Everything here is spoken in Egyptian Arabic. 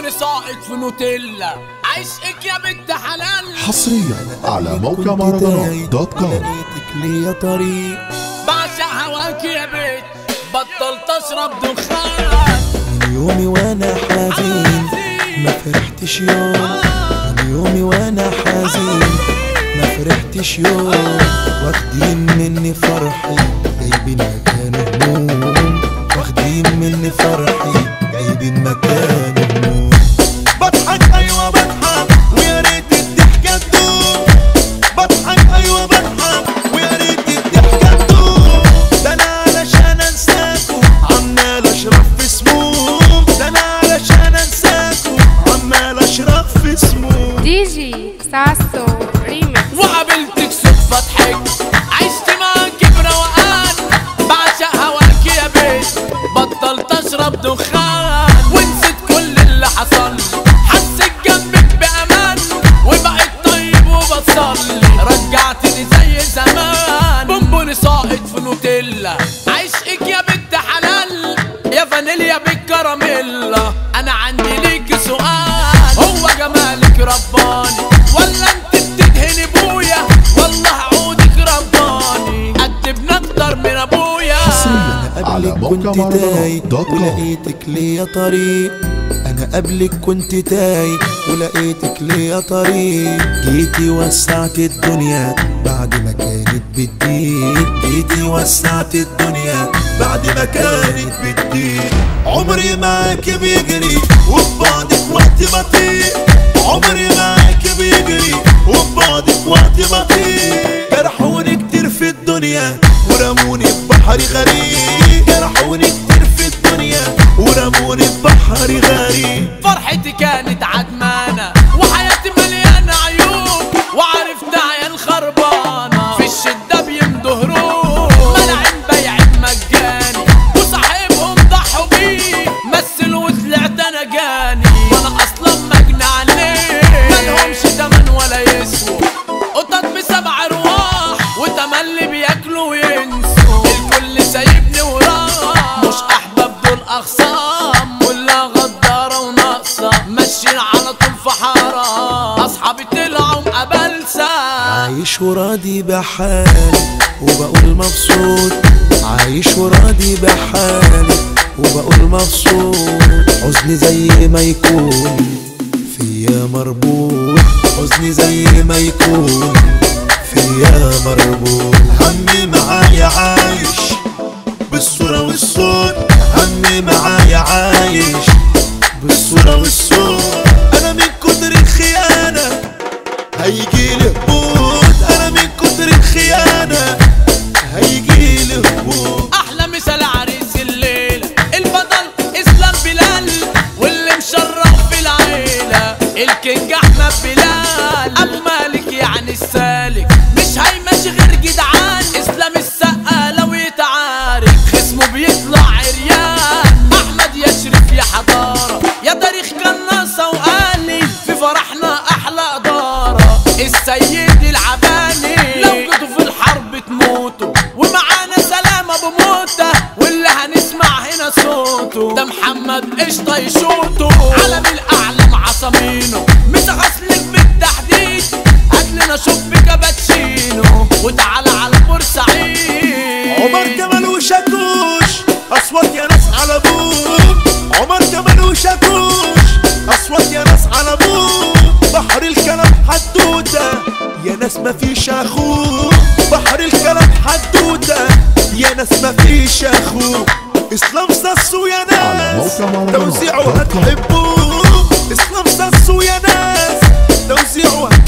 بونبوني ساقط في نوتيلا عشقك يا بنت حلال حصريا على موقع مهرجانات دوت كوم لقيتك ليا طريق بعشق هواك يا بنت بطلت اشرب دخان من يومي وانا حزين ما فرحتش يوم من يومي وانا حزين ما فرحتش يوم واخدين مني فرحي جايبين مكانه هموم واخدين مني فرحي جايبين مكانه هموم بضحك ايوه بضحك ويا ريت الضحكه تدوم بضحك ايوه بضحك ويا ريت الضحكه تدوم ده انا علشان انساكوا عمال اشرب في سموم ده انا علشان انساكوا عمال اشرب في سموم دي جي ساسو ريميكس وقابلتك صدفة ضحك عشت معاك بروقان بعشق هواك يا بنت بطلت اشرب دخان ونسيت كل اللي حصل حسيت جنبك بامان وبقيت طيب وبصلي رجعتني زي زمان بونبوني ساقط في نوتيلا عشقك يا بنت حلال يا فانيليا بالكراميلا انا عندي ليك سؤال هو جمالك رباني ولا انت بتدهني بويا والله عودك رباني قدمنا اكتر من ابويا انا على قبلك موقع كنت مهرجانات تايه دوت كوم. ولقيتك ليا طريق انا قبلك كنت تايه ولقيتك ليا طريق جيتي وسعت الدنيا بعد ما كانت بتضيق جيتي وسعت الدنيا بعد ما كانت بتضيق عمري معاك بيجري وبعدك وقت بطيء عمري معاك بيجري وبعدك وقت بطيء جرحوني كتير في الدنيا ورموني في بحر غريب جرحوني كتير في الدنيا ورموني في بحر غريب فرحتي كانت عدمانة وحياتي مليانة عيوب وعرفت عيال خربانة في الشدة بيمدوا هروب ملاعين بيع مجاني وصاحبهم ضحوا بيه مثل وطلعت انا جاني وانا اصلا مجني عليه مالهمش تمن ولا يسووا قطط بسبع ارواح وتملي بياكلوا وينسوا الكل سايبني وراه مش احباب دول اخصام ولا غدارة وناقصة ماشيين على طول في حارة اصحابي طلعوا مقابلسة عايش وراضي بحالي وبقول مبسوط عايش وراضي بحالي وبقول مبسوط حزني زي ما يكون فيا مربوط حزني زي ما يكون فيا مربوط همي معايا عايش بالصورة والصوت همي معايا عايش بالصورة والصوت أنا من كتر الخيانة هيجيلي هبوط أنا من كتر الخيانة هيجيلي هبوط احلى مثال عريس الليلة البطل اسلام بلال واللي مشرف في العيلة الكينج احمد بلال ابو مالك يعني السالك مش هيمشي غير جدعان اسلام السقا لو يتعارك خصمه بيطلع عريان احمد يشرف يا حضارة يا تاريخ قناصة وقالي في فرحنا احلى ادارة السيد العباني لو جيتوا في الحرب تموتوا ومعانا سلامة بموتة واللي هنسمع هنا صوته ده محمد قشطة يشوته علم الأعلام عصامينه متغسلك بالتحديد هاتلنا شوف كابتشينو وتعالى على بورسعيد عمر كمال وشاكوش اصوات يا ناس على ابوك عمر كمال وشاكوش اصوات يا ناس على ابوك بحر الكلام حدوته يا ناس ما فيش اخوك بحر الكلام حدوته يا ناس ما فيش اخوك اسلام ساسو يا على ناس موقع مهرجانات توزيعه دوت كوم. هتحبوه اسلام ساسو يا ناس توزيعه